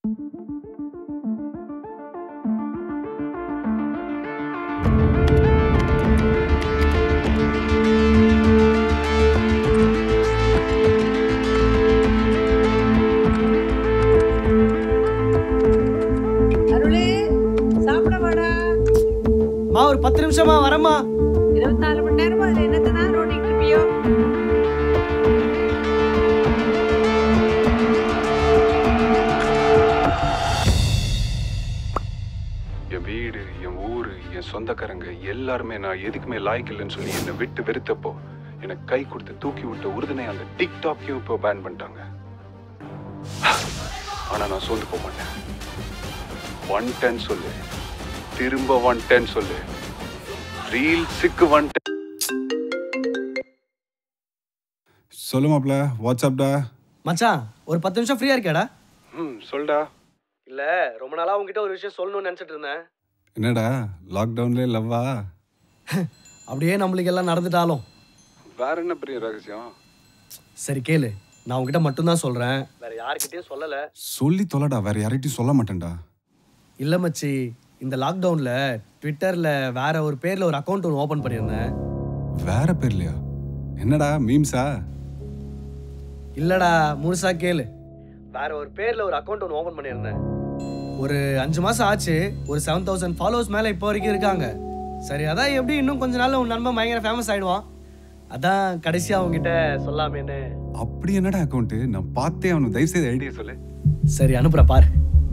அருளே சாப்பிட வாடா மா ஒரு பத்து நிமிஷமா வரேம்மா இருபத்தி நாலு மணி நேரமா அதுல என்னத்தை தான் நோண்டிட்டு இருப்பியோ என் வீடு என் ஊரு என் சொந்தக்காரங்க எல்லாருமே நான் எதுக்குமே லாய்க்கு இல்லைன்னு சொல்லி என்னை விட்டு வெறுத்தப்போ எனக்கு கை கொடுத்து தூக்கி விட்ட உறுதுணை அந்த டிக்டாக்கையும் இப்போ பேன் பண்ணிட்டாங்க ஆனா நான் சோர்ந்து போக மாட்டேன் ஒன் டென் சொல்லு திரும்ப ஒன் டென் சொல்லு ரீல்ஸுக்கு ஒன் டென் சொல்லு மாப்ள வாட்ஸ்அப்டா மச்சான் ஒரு பத்து நிமிஷம் ஃப்ரீயா இருக்கியாடா ம் சொல்டா இல்ல ரொம்ப நாளா உங்ககிட்ட ஒரு விஷயம் சொல்லணும்னு நினைச்சிட்டு இருந்தேன் என்னடா லாக்டவுன்லேயே லவ்வா அப்படியே நம்மளுக்கு எல்லாம் நடந்துட்டாலும் வேற என்ன பெரிய ரகசியம் சரி கேளு நான் உங்ககிட்ட மட்டும்தான் சொல்றேன் வேற யாருக்கிட்டயும் சொல்லல சொல்லி தொலைடா வேற யார்கிட்டயும் சொல்ல மாட்டேன்டா இல்ல மச்சி இந்த லாக்டவுன்ல ட்விட்டர்ல வேற ஒரு பேர்ல ஒரு அக்கௌண்ட் ஒன்று ஓபன் பண்ணியிருந்தேன் வேற பேர்லையா என்னடா மீம்ஸா இல்லடா முழுசா கேளு வேற ஒரு பேர்ல ஒரு அக்கௌண்ட் ஒன்று ஓபன் பண்ணியிருந்தேன் ஒரு அஞ்சு மாசம் ஆச்சு ஒரு செவன் தௌசண்ட் ஃபாலோவர்ஸ் மேல இப்போ வரைக்கும் இருக்காங்க சரி அதான் எப்படி இன்னும் கொஞ்ச நாள்ல உன் நண்பன் பயங்கர ஃபேமஸ் ஆயிடுவான் அதான் கடைசியா அவங்ககிட்ட சொல்லாமேன்னு அப்படி என்னடா அக்கௌண்ட் நான் பார்த்தே அவனுக்கு தயவு செய்து ஐடியா சொல்லு சரி அனுப்புறேன் பாரு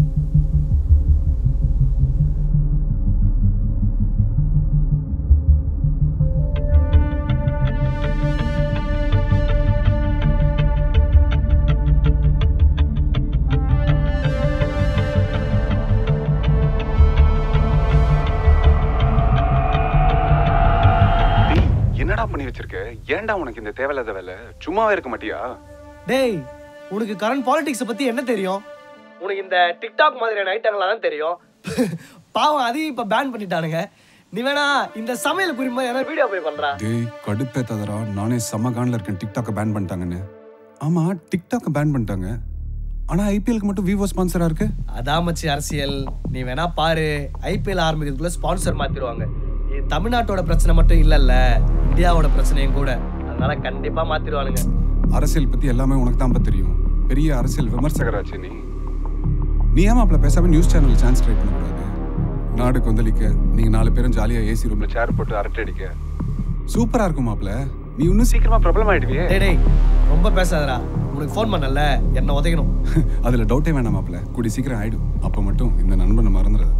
டேய், என்னடா பண்ணி வச்சிருக்க ஏன்டா உனக்கு இந்த தேவையில்லாத வேலை சும்மாவே இருக்க மாட்டியா டேய் உனக்கு கரண்ட் பாலிடிக்ஸை பத்தி என்ன தெரியும் உனக்கு இந்த டிக்டாக் மாதிரியான ஐட்டங்கள்லாம் தான் தெரியும் பாவம் அதையும் இப்ப பேன் பண்ணிட்டானுங்க நீ வேணா இந்த சமையல் குறிப்பு ஏதாவது வீடியோ போய் பண்றா டேய் கடுப்பேத்தாதடா நானே செம்ம கான்ல இருக்கேன் டிக்டாக்கை பேன் பண்ணிட்டாங்கன்னு ஆமா டிக்டாக்கை பேன் பண்ணிட்டாங்க ஆனா ஐபிஎலுக்கு மட்டும் விவோ ஸ்பான்சரா இருக்கு அதான் மச்சி அரசியல் நீ வேணா பாரு ஐபிஎல் ஆரம்பிக்கிறதுக்குள்ள ஸ்பான்சர் மாத்திடுவாங்க இது தமிழ்நாட்டோட பிரச்சனை மட்டும் இல்லல்ல இந்தியாவோட பிரச்சனையும் கூட அதனால கண்டிப்பா மாத்திடுவானுங்க அரசியல் பத்தி எல்லாமே உனக்கு தான் தெரியும் பெரிய அரசியல் விமர்சகரா சகராச்சு நீ நீ ஏன் மாப்ள பேசாம நியூஸ் சேனல் சான்ஸ் ட்ரை பண்ணக்கூடாது நாடு கொந்தளிக்க நீங்க நாலு பேரும் ஜாலியா ஏசி ரூம்ல சேர் போட்டு அரட்டை அடிக்க சூப்பரா இருக்கும் மாப்ள நீ இன்னும் சீக்கிரம் சீக்கிரமா பிரபலம் ஆயிடுவியே டேய் டேய் ரொம்ப பேசாதடா உனக்கு ஃபோன் பண்ணல என்ன உதைக்கணும் அதுல டவுட்டே வேணாம் மாப்ள கூடி சீக்கிரம் ஆயிடும் அப்ப மட்டும் இந்த நண்பனை மறந்துடாது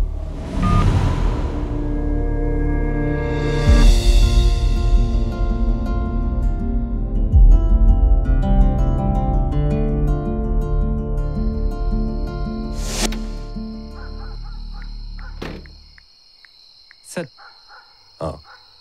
சார் ஆ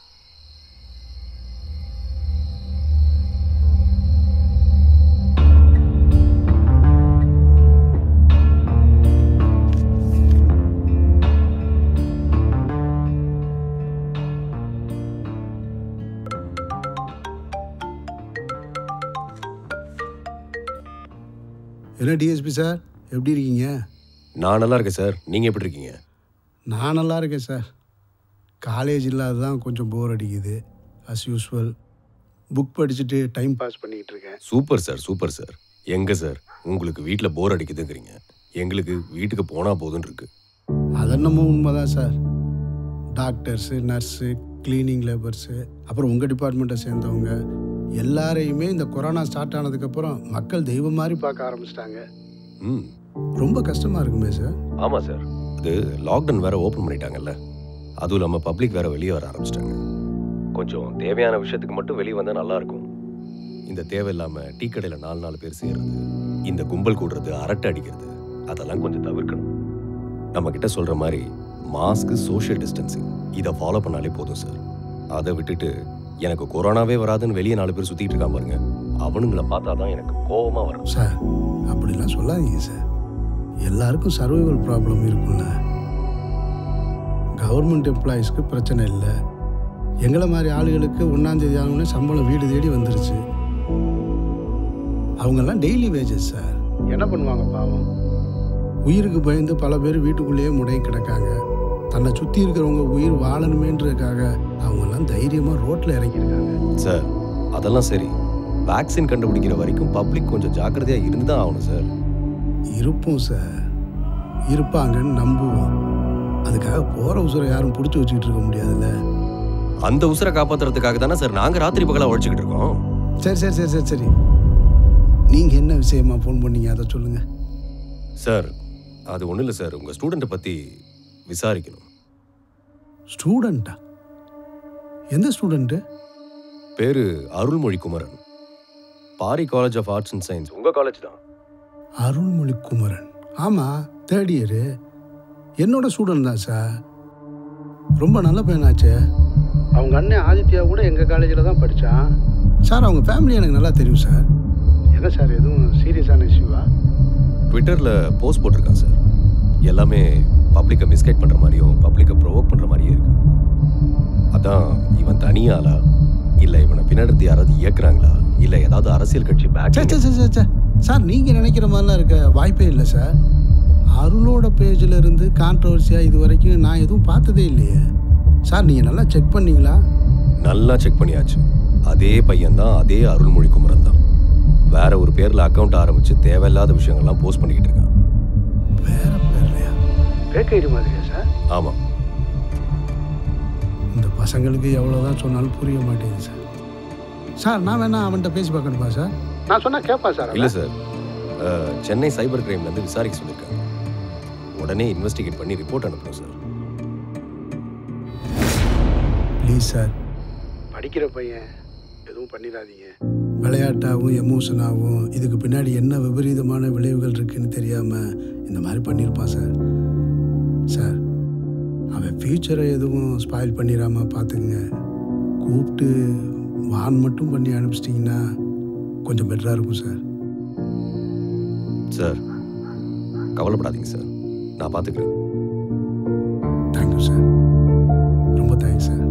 என்ன டிஎஸ்பி சார் எப்படி இருக்கீங்க நான் நல்லா இருக்கேன் சார் நீங்கள் எப்படி இருக்கீங்க நான் நல்லா இருக்கேன் சார் காலேஜ் இல்லாத தான் கொஞ்சம் போர் அடிக்குது அஸ் யூஸ்வல் புக் படிச்சுட்டு டைம் பாஸ் பண்ணிக்கிட்டு இருக்கேன் சூப்பர் சார் சூப்பர் சார் எங்க சார் உங்களுக்கு வீட்டில் போர் அடிக்குதுங்கிறீங்க எங்களுக்கு வீட்டுக்கு போனால் போதும்னு இருக்கு அதென்னமோ உண்மைதான் sir doctors nurse cleaning labours அப்புறம் உங்கள் டிபார்ட்மெண்ட்டை சேர்ந்தவங்க எல்லாரையுமே இந்த கொரோனா ஸ்டார்ட் ஆனதுக்கப்புறம் மக்கள் தெய்வம் மாதிரி பார்க்க ஆரம்பிச்சிட்டாங்க ம் ரொம்ப கஷ்டமாக இருக்குமே சார் ஆமாம் சார் இது லாக்டவுன் வேற ஓப்பன் பண்ணிட்டாங்கல்ல அதுவும் இல்லாமல் பப்ளிக் வேற வெளியே வர ஆரம்பிச்சிட்டாங்க கொஞ்சம் தேவையான விஷயத்துக்கு மட்டும் வெளியே வந்தால் நல்லா இருக்கும் இந்த தேவையில்லாமல் டீ கடையில் நாலு நாலு பேர் சேர்றது இந்த கும்பல் கூடுறது அரட்டை அடிக்கிறது அதெல்லாம் கொஞ்சம் தவிர்க்கணும் நம்ம கிட்ட சொல்கிற மாதிரி மாஸ்க்கு சோஷியல் டிஸ்டன்சிங் இதை ஃபாலோ பண்ணாலே போதும் சார் அதை விட்டுட்டு எனக்கு கொரோனாவே வராதுன்னு வெளியே நாலு பேர் சுற்றிட்டு இருக்கான் பாருங்க அவனுங்களை பார்த்தா தான் எனக்கு கோபமாக வரும் சார் அப்படிலாம் சொல்லாதீங்க சார் எல்லாருக்கும் சர்வைவல் ப்ராப்ளம் இருக்கும்ல கவர்மெண்ட் எம்ப்ளாயீஸ்க்கு பிரச்சனை இல்லை எங்களை மாதிரி ஆளுகளுக்கு ஒன்றாந்தேதி ஆனவுடனே சம்பளம் வீடு தேடி வந்துருச்சு அவங்கெல்லாம் டெய்லி வேஜஸ் சார் என்ன பண்ணுவாங்க பாவம் உயிருக்கு பயந்து பல பேர் வீட்டுக்குள்ளேயே முடங்கி கிடக்காங்க தன்னை சுற்றி இருக்கிறவங்க உயிர் வாழணுமேன்றதுக்காக அவங்கெல்லாம் தைரியமாக ரோட்டில் இறங்கியிருக்காங்க சார் அதெல்லாம் சரி வேக்சின் கண்டுபிடிக்கிற வரைக்கும் பப்ளிக் கொஞ்சம் ஜாக்கிரதையாக இருந்து தான் ஆகணும் சார் இருப்போம் சார் இருப்பாங்கன்னு நம்புவோம் அதுக்காக போகிற உசுரை யாரும் பிடிச்சி வச்சுக்கிட்டு இருக்க முடியாதுல்ல அந்த உசுரை காப்பாத்துறதுக்காக தானே சார் நாங்கள் ராத்திரி பகலாக உழைச்சிக்கிட்டு இருக்கோம் சரி சரி சரி சரி சரி நீங்கள் என்ன விஷயமா ஃபோன் பண்ணீங்க அதை சொல்லுங்கள் சார் அது ஒன்றும் இல்லை சார் உங்கள் ஸ்டூடெண்ட்டை பற்றி விசாரிக்கணும் ஸ்டூடெண்ட்டா எந்த ஸ்டூடெண்ட்டு பேர் Arulmozhi Kumaran Pari college of arts and science உங்கள் காலேஜ் தான் அருள்மொழி குமரன் ஆமாம் தேர்ட் இயரு என்னோட ஸ்டூடெண்ட் தான் சார் ரொம்ப நல்ல பையனாச்சே அவங்க அண்ணன் ஆதித்யா கூட எங்கள் காலேஜில் தான் படித்தான் சார் அவங்க ஃபேமிலி எனக்கு நல்லா தெரியும் சார் என்ன சார் எதுவும் சீரியஸான இஷ்யூவா ட்விட்டரில் போஸ்ட் போட்டிருக்கான் சார் எல்லாமே பப்ளிக்கை மிஸ்கைட் பண்ணுற மாதிரியும் பப்ளிக்கை ப்ரொவோக் பண்ணுற மாதிரியே இருக்கு அதான் இவன் தனியாளா இல்லை இவனை பின்னாடி இருந்து யாராவது இயக்குறாங்களா இல்லை ஏதாவது அரசியல் கட்சி சே பேக் சே சே, சே சே சார் நீங்கள் நினைக்கிற மாதிரிலாம் இருக்க வாய்ப்பே இல்லை சார் அருளோட பேஜில் இருந்து கான்ட்ரவர்சியாக இது வரைக்கும் நான் எதுவும் பார்த்ததே இல்லையே சார் நீங்கள் நல்லா செக் பண்ணீங்களா நல்லா செக் பண்ணியாச்சு அதே பையன்தான் அதே அருள்மொழி குமரன் தான் வேற ஒரு பேரில் அக்கௌண்ட் ஆரம்பித்து தேவையில்லாத விஷயங்கள்லாம் போஸ்ட் பண்ணிக்கிட்டு இருக்கான் வேற பேர்லையா ஃபேக் ஐடி மாதிரியா சார் ஆமாம் இந்த பசங்களுக்கு எவ்வளோதான் சொன்னாலும் புரிய மாட்டேங்குது சார் சார் நான் வேணா அவன்கிட்ட பேசி பார்க்கணுமா சார் நான் சொன்னால் கேட்பா சார் இல்லை சார் அஹ், சென்னை சைபர் கிரைம்லேருந்து விசாரிக்க சொல்லியிருக்காங்க உடனே இன்வெஸ்டிகேட் பண்ணி ரிப்போர்ட் அனுப்பணும் சார் ப்ளீஸ் சார் படிக்கிற பையன் எதுவும் பண்ணிடாதீங்க விளையாட்டாகவும் எமோஷனாகவும் இதுக்கு பின்னாடி என்ன விபரீதமான விளைவுகள் இருக்குன்னு தெரியாமல் இந்த மாதிரி பண்ணியிருப்பான் சார் சார் அவன் ஃப்யூச்சரை எதுவும் ஸ்பாயில் பண்ணிடாம பார்த்துக்குங்க கூப்பிட்டு வான் மட்டும் பண்ணி அனுப்பிச்சிட்டிங்கன்னா கொஞ்சம் பெட்டராக இருக்கும் சார் சார் கவலைப்படாதீங்க சார் நான் பார்த்துக்கிறேன் தேங்க்யூ சார் ரொம்ப தேங்க்ஸ் சார்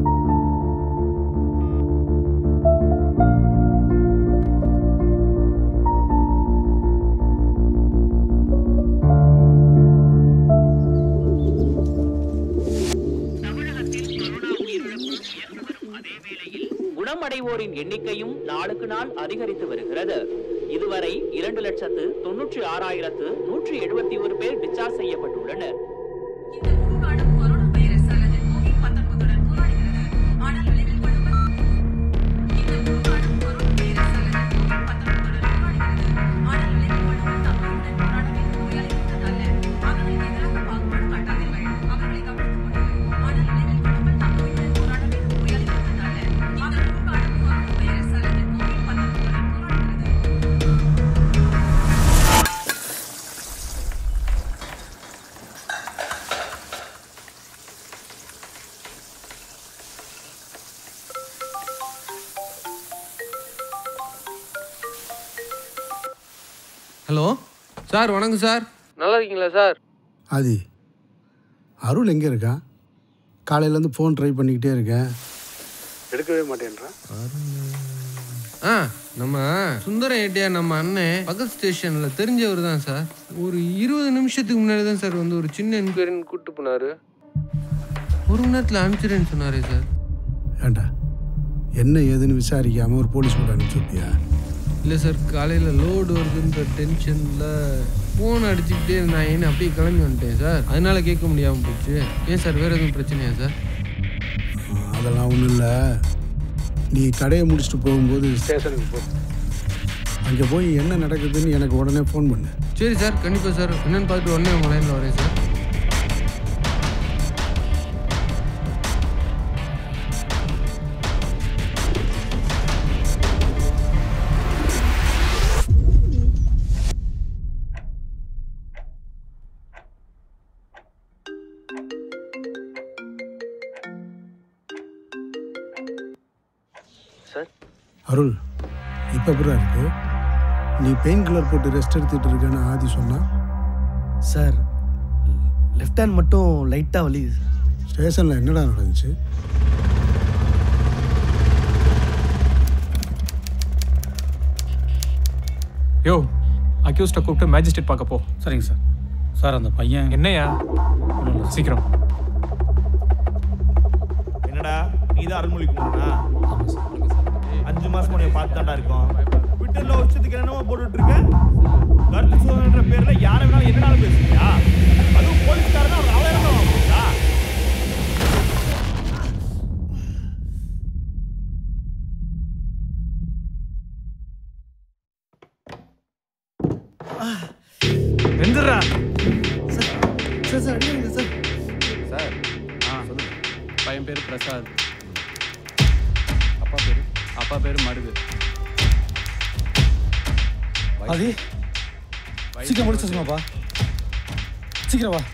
குணமடைவோரின் எண்ணிக்கையும் நாளுக்கு நாள் அதிகரித்து வருகிறது இதுவரை இரண்டு லட்சத்து தொன்னூற்றி ஆறாயிரத்து நூற்றி எழுபத்தி ஒரு பேர் டிஸ்சார்ஜ் செய்யப்பட்டுள்ளனர் இந்த உருவாடும் கொரோனா வைரஸ் அல்லது கோவிட் பத்தொன்பதுடன் போராடுகிறது ஆனால் விளைவில் படுவது இந்த உருவாடும் கொரோனா வைரஸ் அல்லது கோவிட் பத்தொன்பதுடன் போராடுகிறது ஆனால் விளைவில் படுவது தங்களுடன் போராடவே நோயாளி இருந்ததல்ல அவர்களுக்கு எதிராக பாகுபாடு காட்டாதீர்கள் அவர்களை கவனித்துக் கொள்ளுங்கள் ஆனால் விளைவில் படுவது தங்களுடன் போராடவே நோயாளி இருந்ததல்ல இந்த உருவாடும் கொரோனா வைரஸ் அல்லது கோவிட் பத்தொன்பதுடன் போராடுகிறது ஹலோ சார் வணக்கம் சார் நல்லா இருக்கீங்களா சார் ஆதி அருள் எங்கே இருக்கான் காலையிலேருந்து ஃபோன் ட்ரை பண்ணிக்கிட்டே இருக்கேன் எடுக்கவே மாட்டேன்றான் ஆ நம்ம சுந்தரம் ஏட்டியா நம்ம அண்ணன் பக்கத்து ஸ்டேஷனில் தெரிஞ்சவர் தான் சார் ஒரு இருபது நிமிஷத்துக்கு முன்னாடி தான் சார் வந்து ஒரு சின்ன என்கொயரின்னு கூப்பிட்டு போனார் ஒரு மணி நேரத்தில் அனுப்பிச்சிடுறேன்னு சொன்னாரே சார் ஏண்டா என்ன ஏதுன்னு விசாரிக்காமல் ஒரு போலீஸ் கூட அனுப்பிச்சுப்பியா இல்லை சார் காலையில் லோடு வருதுன்ற டென்ஷனில் ஃபோன் அடிச்சுக்கிட்டே நான் ஏன்னு அப்படியே கிளம்பி வந்துட்டேன் சார் அதனால கேட்க முடியாமல் போச்சு ஏன் சார் வேறு எதுவும் பிரச்சனையா சார் அதெல்லாம் ஒன்றும் இல்லை நீ கடையை முடிச்சுட்டு போகும்போது ஸ்டேஷனுக்கு போ அங்கே போய் என்ன நடக்குதுன்னு எனக்கு உடனே ஃபோன் பண்ணு சரி சார் கண்டிப்பாக சார் என்னன்னு பார்த்துட்டு உடனே உங்கள் லைனில் வரேன் சார் அருள் இப்போ எப்படி இருக்கு நீ பெயின் கில்லர் போட்டு ரெஸ்ட் எடுத்துட்டு இருக்கேன்னு ஆதி சொன்னா சார் லெஃப்ட் ஹேண்ட் மட்டும் லைட்டாக வலியுது ஸ்டேஷனில் என்னடா நடந்துச்சு யோ அக்யூஸ்டை கூப்பிட்டு மேஜிஸ்ட்ரேட் பார்க்க போ சரிங்க சார் சார் அந்த பையன் என்னையா சீக்கிரம் என்னடா நீ தான் அருள்மொழி குமாரனா அஞ்சு மாசம் உன்னை பார்த்து தாண்டா இருக்கோம் ட்விட்டர்ல வருஷத்துக்கு என்னமோ போட்டுட்டு இருக்க கருத்து சுதந்திரன்ற பேர்ல யாரை வேணாலும் என்னனாலும் பேசுறியா அதுவும் போலீஸ்காரனா அவர் அவயரம் போச்சா வெந்துடுறா சார் சார் அடிங்க சார் சார் ஆ சொல்லுங்க பையன் பேர் பிரசாத் அப்பா பேர் அப்பா பேர் மருது அது சீக்கிரம் முடிச்சு சொல்லுங்கப்பா சீக்கிரம் வா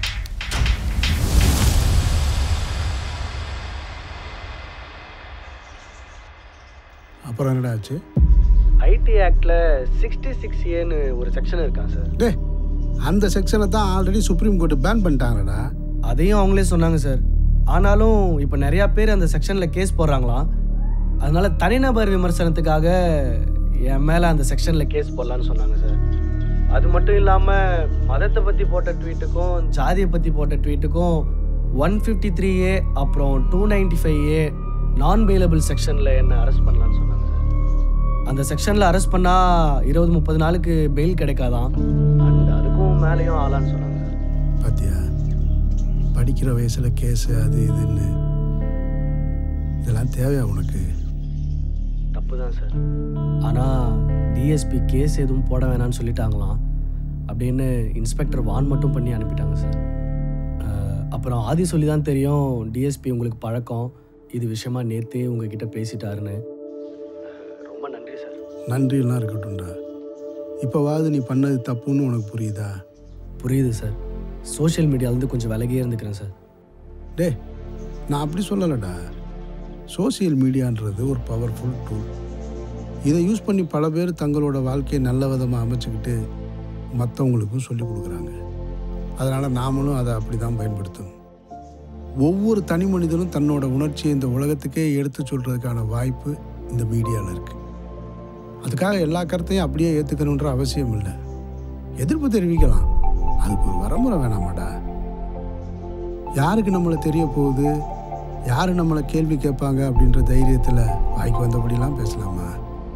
அப்புறம் என்னடா ஆச்சு ஐடி ஆக்டில் சிக்ஸ்டி சிக்ஸ் ஏன்னு ஒரு செக்ஷன் இருக்கான் சார் டே அந்த செக்ஷனை தான் ஆல்ரெடி சுப்ரீம் கோர்ட்டு பேன் பண்ணிட்டாங்கடா அதையும் அவங்களே சொன்னாங்க சார் ஆனாலும் இப்போ நிறையா பேர் அந்த செக்ஷனில் கேஸ் போடுறாங்களாம் அதனால தனிநபர் விமர்சனத்துக்காக என் மேலே அந்த செக்ஷனில் கேஸ் போடலான்னு சொன்னாங்க சார் அது மட்டும் இல்லாமல் மதத்தை பற்றி போட்ட ட்வீட்டுக்கும் ஜாதியை பற்றி போட்ட ட்வீட்டுக்கும் ஒன் ஃபிஃப்டி த்ரீ ஏ அப்புறம் டூ நைன்டி ஃபைவ் ஏ நான் பெயிலபிள் செக்ஷனில் என்ன அரெஸ்ட் பண்ணலான்னு சொன்னாங்க சார் அந்த செக்ஷனில் அரெஸ்ட் பண்ணால் இருபது முப்பது நாளுக்கு பெயில் கிடைக்காதான் அண்ட் அதுக்கும் மேலேயும் ஆளான்னு சொன்னாங்க சார் பாத்தியா படிக்கிற வயசில் கேஸு அது இதுன்னு இதெல்லாம் தேவையா உனக்கு தப்பு தான் சார் ஆனால் டிஎஸ்பி கேஸ் எதுவும் போட வேணாம்னு சொல்லிட்டாங்களாம் அப்படின்னு இன்ஸ்பெக்டர் வான் மட்டும் பண்ணி அனுப்பிட்டாங்க சார் அஹ், அப்புறம் ஆதி சொல்லி தான் தெரியும் டிஎஸ்பி உங்களுக்கு பழக்கம் இது விஷயமா நேற்றே உங்ககிட்ட பேசிட்டாருன்னு ரொம்ப நன்றி சார் நன்றியெல்லாம் இருக்கட்டும்டா இப்போவாது நீ பண்ணது தப்புன்னு உனக்கு புரியுதா புரியுது சார் சோஷியல் மீடியாவிலேருந்து கொஞ்சம் விலகியே இருந்துக்கிறேன் சார் டே நான் அப்படி சொல்லலடா சோஷியல் மீடியான்றது ஒரு பவர்ஃபுல் டூல் இதை யூஸ் பண்ணி பல பேர் தங்களோட வாழ்க்கையை நல்ல விதமாக அமைச்சுக்கிட்டு மற்றவங்களுக்கும் சொல்லி கொடுக்குறாங்க அதனால் நாமளும் அதை அப்படி தான் பயன்படுத்தணும் ஒவ்வொரு தனி மனிதனும் தன்னோட உணர்ச்சியை இந்த உலகத்துக்கே எடுத்து சொல்கிறதுக்கான வாய்ப்பு இந்த மீடியாவில் இருக்குது அதுக்காக எல்லா கருத்தையும் அப்படியே ஏற்றுக்கணுன்ற அவசியம் இல்லை எதிர்ப்பு தெரிவிக்கலாம் அதுக்கு ஒரு வரமுறை வேணாமாடா யாருக்கு நம்மளை தெரிய போகுது யார் நம்மளை கேள்வி கேட்பாங்க அப்படின்ற தைரியத்தில் வாய்க்கு வந்தபடிலாம் பேசலாமா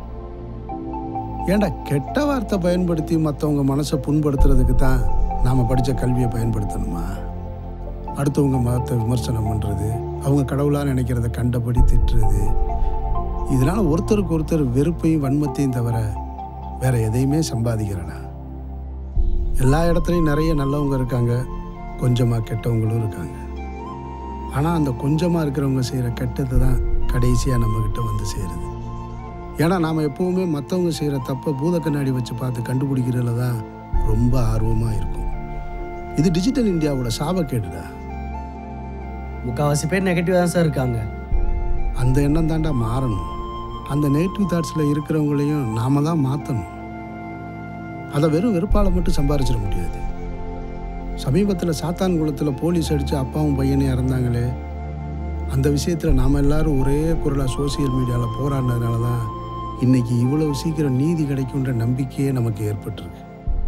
ஏன்டா கெட்ட வார்த்தை பயன்படுத்தி மற்றவங்க மனசை புண்படுத்துறதுக்கு தான் நாம் படித்த கல்வியை பயன்படுத்தணுமா அடுத்தவங்க மதத்தை விமர்சனம் பண்ணுறது அவங்க கடவுளாக நினைக்கிறத கண்டபடி திட்டுறது இதனால் ஒருத்தருக்கு ஒருத்தர் வெறுப்பையும் வன்மத்தையும் தவிர வேற எதையுமே சம்பாதிக்கிறடா எல்லா இடத்துலையும் நிறைய நல்லவங்க இருக்காங்க கொஞ்சமாக கெட்டவங்களும் இருக்காங்க ஆனால் அந்த கொஞ்சமாக இருக்கிறவங்க செய்கிற கெட்டது தான் கடைசியாக நம்மக்கிட்ட வந்து சேருது ஏன்னா நாம் எப்போவுமே மற்றவங்க செய்கிற தப்பை பூத கண்ணாடி வச்சு பார்த்து கண்டுபிடிக்கிறதுல தான் ரொம்ப ஆர்வமாக இருக்கும் இது டிஜிட்டல் இந்தியாவோட சாபக்கேடுடா முக்கால்வாசி பேர் நெகட்டிவாக தான் சார் இருக்காங்க அந்த எண்ணம் தாண்டா மாறணும் அந்த நெகட்டிவ் தாட்ஸில் இருக்கிறவங்களையும் நாம தான் மாற்றணும் அதை வெறும் வெறுப்பால் மட்டும் சம்பாரிச்சிட முடியாது சமீபத்தில் சாத்தான்குளத்தில் போலீஸ் அடித்து அப்பாவும் பையனையும் இறந்தாங்களே அந்த விஷயத்தில் நாம் எல்லாரும் ஒரே குரலாக சோஷியல் மீடியாவில் போராடினதுனால தான் இன்னைக்கு இவ்வளவு சீக்கிரம் நீதி கிடைக்குன்ற நம்பிக்கையே நமக்கு ஏற்பட்டிருக்கு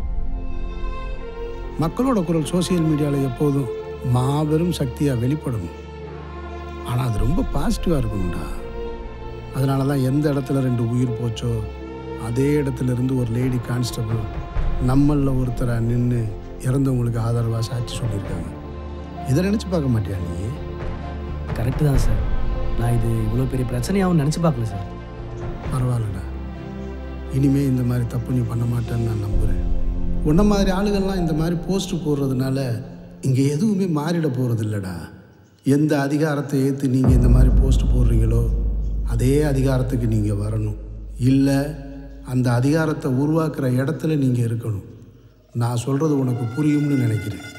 மக்களோட குரல் சோஷியல் மீடியாவில் எப்போதும் மாபெரும் சக்தியாக வெளிப்படணும் ஆனால் அது ரொம்ப பாசிட்டிவாக இருக்கணும்டா அதனால தான் எந்த இடத்துல ரெண்டு உயிர் போச்சோ அதே இடத்துல இருந்து ஒரு லேடி கான்ஸ்டபிள் நம்மளில் ஒருத்தராக நின்று இறந்தவங்களுக்கு ஆதரவாக சாட்சி சொல்லியிருக்காங்க இதை நினச்சி பார்க்க மாட்டியா நீ கரெக்டு தான் சார் நான் இது இவ்வளோ பெரிய பிரச்சனையாகவும் நினச்சி பார்க்கல சார் பரவாயில்லடா இனிமே இந்த மாதிரி தப்பு நீ பண்ண மாட்டேன்னு நான் நம்புகிறேன் உன்ன மாதிரி ஆளுகள்லாம் இந்த மாதிரி போஸ்ட் போடுறதுனால இங்கே எதுவுமே மாறிட போகிறது இல்லைடா எந்த அதிகாரத்தை ஏற்று நீங்கள் இந்த மாதிரி போஸ்ட் போடுறீங்களோ அதே அதிகாரத்துக்கு நீங்கள் வரணும் இல்லை அந்த அதிகாரத்தை உருவாக்குற இடத்துல நீங்கள் இருக்கணும் நான் சொல்கிறது உனக்கு புரியும்னு நினைக்கிறேன்